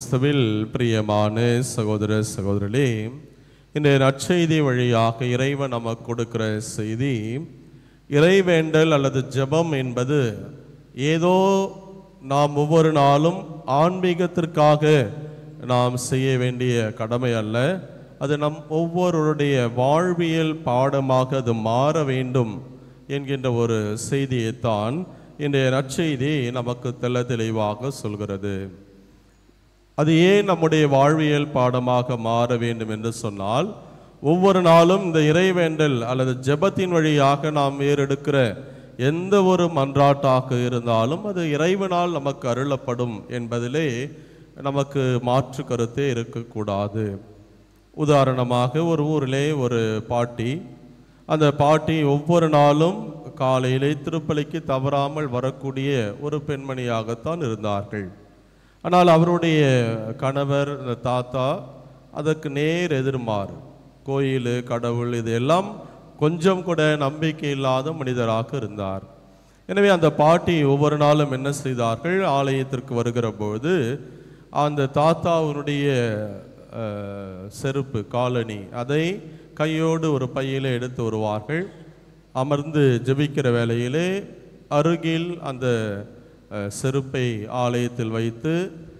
கிறிஸ்துவில் பிரியமான சகோதர சகோதரர்களே இந்த நற்செய்தி வழியாக இறைவன் நமக்கு கொடுக்கிற செய்தி இறைவேண்டல் அல்லது ஜெபம் என்பது ஏதோ நாம் ஒவ்வொரு நாளும் ஆன்மீகத்திற்காக நாம் செய்ய வேண்டிய கடமை அல்ல அது நம் ஒவ்வொருவருடைய வாழ்வியல் பாடமாக அது மாற வேண்டும் என்கின்ற ஒரு செய்தியைத்தான் இன்றைய நற்செய்தி நமக்கு தெள்ள தெளிவாக சொல்கிறது அது ஏன் நம்முடைய வாழ்வியல் பாடமாக மாற வேண்டும் என்று சொன்னால் ஒவ்வொரு நாளும் இந்த இறைவேண்டல் அல்லது ஜெபத்தின் வழியாக நாம் ஏறெடுக்கிற எந்த ஒரு மன்றாட்டாக இருந்தாலும் அது இறைவனால் நமக்கு அருளப்படும் என்பதிலே நமக்கு மாற்று கருத்தே இருக்கக்கூடாது உதாரணமாக ஒரு ஊரிலே ஒரு பாட்டி அந்த பாட்டி ஒவ்வொரு நாளும் காலையிலே திருப்பலிக்கு தவறாமல் வரக்கூடிய ஒரு பெண்மணியாகத்தான் இருந்தார்கள் ஆனால் அவருடைய கணவர் இந்த தாத்தா அதற்கு நேர் எதிர்மாறு கோயில் கடவுள் இது எல்லாம் கொஞ்சம் கூட நம்பிக்கை இல்லாத மனிதராக இருந்தார் எனவே அந்த பாட்டி ஒவ்வொரு நாளும் என்ன செய்தார்கள் ஆலயத்திற்கு வருகிற பொழுது அந்த தாத்தாவினுடைய அஹ், செருப்பு காலணி அதை கையோடு ஒரு பையிலே எடுத்து வருவார்கள் அமர்ந்து ஜெபிக்கிற வேளையிலே அருகில் அந்த அஹ், செருப்பை ஆலயத்தில் வைத்து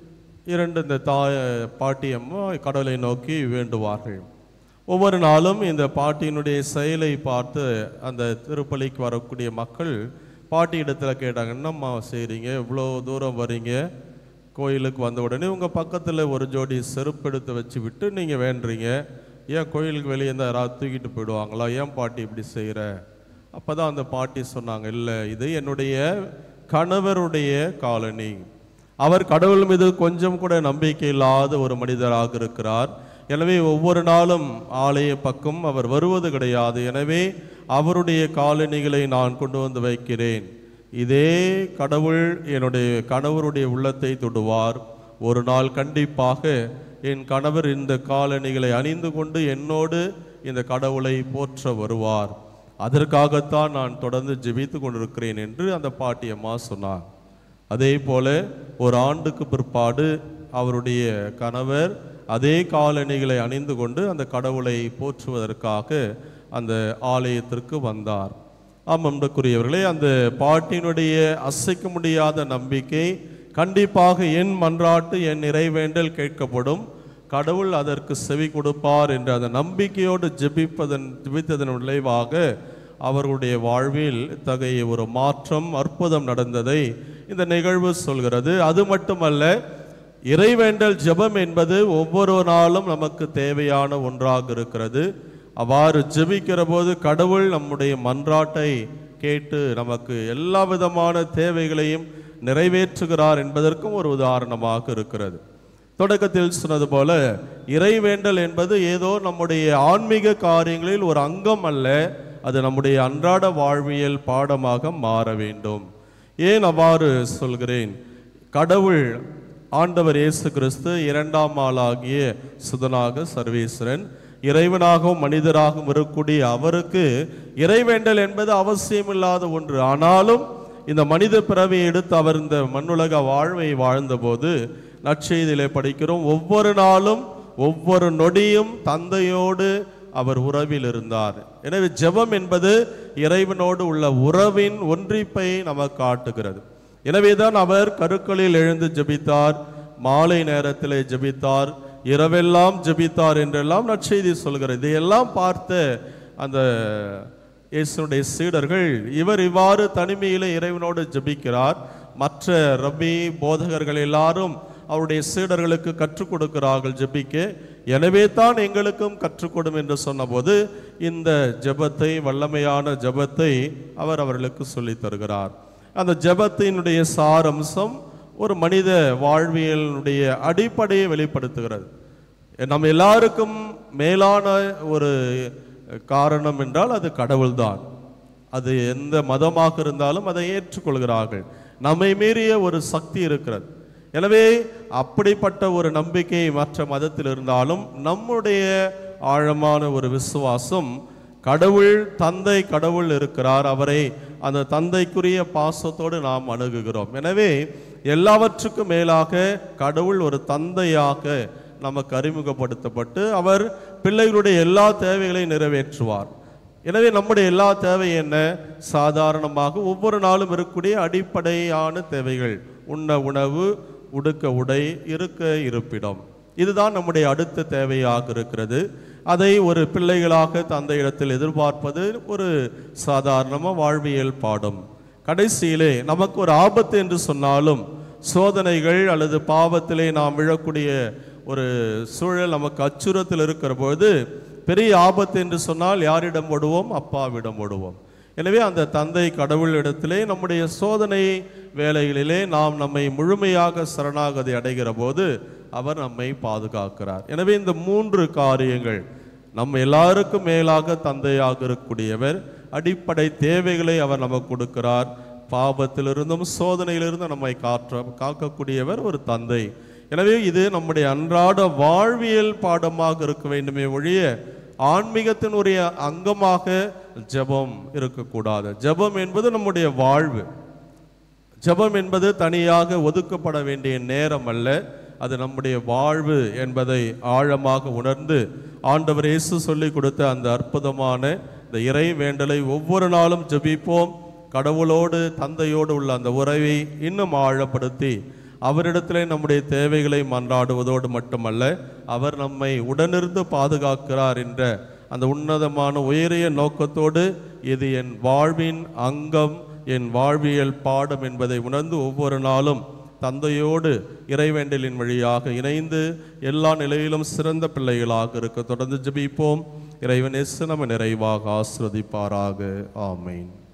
இரண்டு இந்த தாய் பாட்டியம்மா கடவுளை நோக்கி வேண்டுவார்கள் ஒவ்வொரு நாளும் இந்த பாட்டியினுடைய செயலை பார்த்து அந்த திருப்பலிக்கு வரக்கூடிய மக்கள் பாட்டி இடத்துல கேட்டாங்க என்னம்மா செய்கிறீங்க இவ்வளோ தூரம் வரீங்க கோயிலுக்கு வந்த உடனே உங்கள் பக்கத்தில் ஒரு ஜோடி செருப்பு எடுத்து வச்சு விட்டு நீங்கள் வேண்டுறீங்க ஏன் கோயிலுக்கு வெளியே இருந்தால் யாராவது தூக்கிட்டு போயிடுவாங்களா ஏன் பாட்டி இப்படி செய்கிற அப்போ தான் அந்த பாட்டி சொன்னாங்க இல்லை இது என்னுடைய கணவருடைய காலனி அவர் கடவுள் மீது கொஞ்சம் கூட நம்பிக்கை இல்லாத ஒரு மனிதராக இருக்கிறார் எனவே ஒவ்வொரு நாளும் ஆலய பக்கம் அவர் வருவது கிடையாது எனவே அவருடைய காலணிகளை நான் கொண்டு வந்து வைக்கிறேன் இதே கடவுள் என்னுடைய கணவருடைய உள்ளத்தை தொடுவார் ஒரு நாள் கண்டிப்பாக என் கணவர் இந்த காலணிகளை அணிந்து கொண்டு என்னோடு இந்த கடவுளை போற்ற வருவார் அதற்காகத்தான் நான் தொடர்ந்து ஜெபித்து கொண்டிருக்கிறேன் என்று அந்த பாட்டியம்மா சொன்னார் அதே போல ஒரு ஆண்டுக்கு பிற்பாடு அவருடைய கணவர் அதே காலணிகளை அணிந்து கொண்டு அந்த கடவுளை போற்றுவதற்காக அந்த ஆலயத்திற்கு வந்தார் ஆம் அன்புக்குரியவர்களே அந்த பாட்டினுடைய அசைக்க முடியாத நம்பிக்கை கண்டிப்பாக என் மன்றாட்டு என் நிறைவேண்டல் கேட்கப்படும் கடவுள் அதற்கு செவி கொடுப்பார் என்ற அந்த நம்பிக்கையோடு ஜெபிப்பதன் ஜெபித்ததன் விளைவாக அவர்களுடைய வாழ்வில் இத்தகைய ஒரு மாற்றம் அற்புதம் நடந்ததை இந்த நிகழ்வு சொல்கிறது அது மட்டுமல்ல இறைவேண்டல் ஜெபம் என்பது ஒவ்வொரு நாளும் நமக்கு தேவையான ஒன்றாக இருக்கிறது அவ்வாறு ஜெபிக்கிற போது கடவுள் நம்முடைய மன்றாட்டை கேட்டு நமக்கு எல்லா விதமான தேவைகளையும் நிறைவேற்றுகிறார் என்பதற்கும் ஒரு உதாரணமாக இருக்கிறது தொடக்கத்தில் சொன்னது போல இறைவேண்டல் என்பது ஏதோ நம்முடைய ஆன்மீக காரியங்களில் ஒரு அங்கம் அல்ல அது நம்முடைய அன்றாட வாழ்வியல் பாடமாக மாற வேண்டும் ஏன் அவ்வாறு சொல்கிறேன் கடவுள் ஆண்டவர் இயேசு கிறிஸ்து இரண்டாம் ஆளாகிய சுதனாக சர்வேஸ்வரன் இறைவனாகவும் மனிதராகவும் இருக்கக்கூடிய அவருக்கு இறைவேண்டல் என்பது அவசியமில்லாத ஒன்று ஆனாலும் இந்த மனித பிறவியை எடுத்து அவர் இந்த மண்ணுலக வாழ்வை வாழ்ந்தபோது நற்செய்தியிலே படிக்கிறோம் ஒவ்வொரு நாளும் ஒவ்வொரு நொடியும் தந்தையோடு அவர் உறவில் இருந்தார் எனவே ஜெபம் என்பது இறைவனோடு உள்ள உறவின் ஒன்றிப்பை நமக்கு காட்டுகிறது எனவேதான் அவர் கருக்களில் எழுந்து ஜெபித்தார் மாலை நேரத்திலே ஜெபித்தார் இரவெல்லாம் ஜெபித்தார் என்றெல்லாம் நற்செய்தி சொல்கிறது இதையெல்லாம் பார்த்த அந்த இயேசுடைய சீடர்கள் இவர் இவ்வாறு தனிமையிலே இறைவனோடு ஜெபிக்கிறார் மற்ற ரப்பி போதகர்கள் எல்லாரும் அவருடைய சீடர்களுக்கு கற்றுக் கொடுக்கிறார்கள் ஜெபிக்க எனவே தான் எங்களுக்கும் கற்றுக் கொடும் என்று சொன்னபோது இந்த ஜெபத்தை வல்லமையான ஜெபத்தை அவர் அவர்களுக்கு சொல்லித் தருகிறார் அந்த ஜெபத்தினுடைய சாரம்சம் ஒரு மனித வாழ்வியலினுடைய அடிப்படையை வெளிப்படுத்துகிறது நம்ம எல்லாருக்கும் மேலான ஒரு காரணம் என்றால் அது கடவுள்தான் அது எந்த மதமாக இருந்தாலும் அதை ஏற்றுக்கொள்கிறார்கள் நம்மை மீறிய ஒரு சக்தி இருக்கிறது எனவே அப்படிப்பட்ட ஒரு நம்பிக்கை மற்ற மதத்தில் இருந்தாலும் நம்முடைய ஆழமான ஒரு விசுவாசம் கடவுள் தந்தை கடவுள் இருக்கிறார் அவரை அந்த தந்தைக்குரிய பாசத்தோடு நாம் அணுகுகிறோம் எனவே எல்லாவற்றுக்கும் மேலாக கடவுள் ஒரு தந்தையாக நமக்கு அறிமுகப்படுத்தப்பட்டு அவர் பிள்ளைகளுடைய எல்லா தேவைகளையும் நிறைவேற்றுவார் எனவே நம்முடைய எல்லா தேவை என்ன சாதாரணமாக ஒவ்வொரு நாளும் இருக்கக்கூடிய அடிப்படையான தேவைகள் உண்ண உணவு உடுக்க உடை இருக்க இருப்பிடம் இதுதான் நம்முடைய அடுத்த தேவையாக இருக்கிறது அதை ஒரு பிள்ளைகளாக தந்தையிடத்தில் எதிர்பார்ப்பது ஒரு சாதாரணமாக வாழ்வியல் பாடம் கடைசியிலே நமக்கு ஒரு ஆபத்து என்று சொன்னாலும் சோதனைகள் அல்லது பாவத்திலே நாம் விழக்கூடிய ஒரு சூழல் நமக்கு அச்சுறுத்தல் இருக்கிற பொழுது பெரிய ஆபத்து என்று சொன்னால் யாரிடம் ஓடுவோம் அப்பாவிடம் ஓடுவோம் எனவே அந்த தந்தை கடவுளிடத்திலே நம்முடைய சோதனை வேலைகளிலே நாம் நம்மை முழுமையாக சரணாகதி அடைகிற போது அவர் நம்மை பாதுகாக்கிறார் எனவே இந்த மூன்று காரியங்கள் நம்ம எல்லாருக்கும் மேலாக தந்தையாக இருக்கக்கூடியவர் அடிப்படை தேவைகளை அவர் நமக்கு கொடுக்கிறார் பாவத்திலிருந்தும் சோதனையிலிருந்தும் நம்மை காற்ற காக்கக்கூடியவர் ஒரு தந்தை எனவே இது நம்முடைய அன்றாட வாழ்வியல் பாடமாக இருக்க வேண்டுமே ஒழிய ஆன்மீகத்தினுடைய அங்கமாக ஜெபம் இருக்கக்கூடாது ஜெபம் என்பது நம்முடைய வாழ்வு ஜெபம் என்பது தனியாக ஒதுக்கப்பட வேண்டிய நேரம் அல்ல அது நம்முடைய வாழ்வு என்பதை ஆழமாக உணர்ந்து ஆண்டவர் இயேசு சொல்லிக் கொடுத்த அந்த அற்புதமான இந்த இறை வேண்டலை ஒவ்வொரு நாளும் ஜெபிப்போம் கடவுளோடு தந்தையோடு உள்ள அந்த உறவை இன்னும் ஆழப்படுத்தி அவரிடத்திலே நம்முடைய தேவைகளை மன்றாடுவதோடு மட்டுமல்ல அவர் நம்மை உடனிருந்து பாதுகாக்கிறார் என்ற அந்த உன்னதமான உயரிய நோக்கத்தோடு இது என் வாழ்வின் அங்கம் என் வாழ்வியல் பாடம் என்பதை உணர்ந்து ஒவ்வொரு நாளும் தந்தையோடு இறைவேண்டலின் வழியாக இணைந்து எல்லா நிலையிலும் சிறந்த பிள்ளைகளாக இருக்க தொடர்ந்து ஜெபிப்போம் இறைவன் எஸ் நம்ம நிறைவாக ஆசிரதிப்பாராக ஆமேன்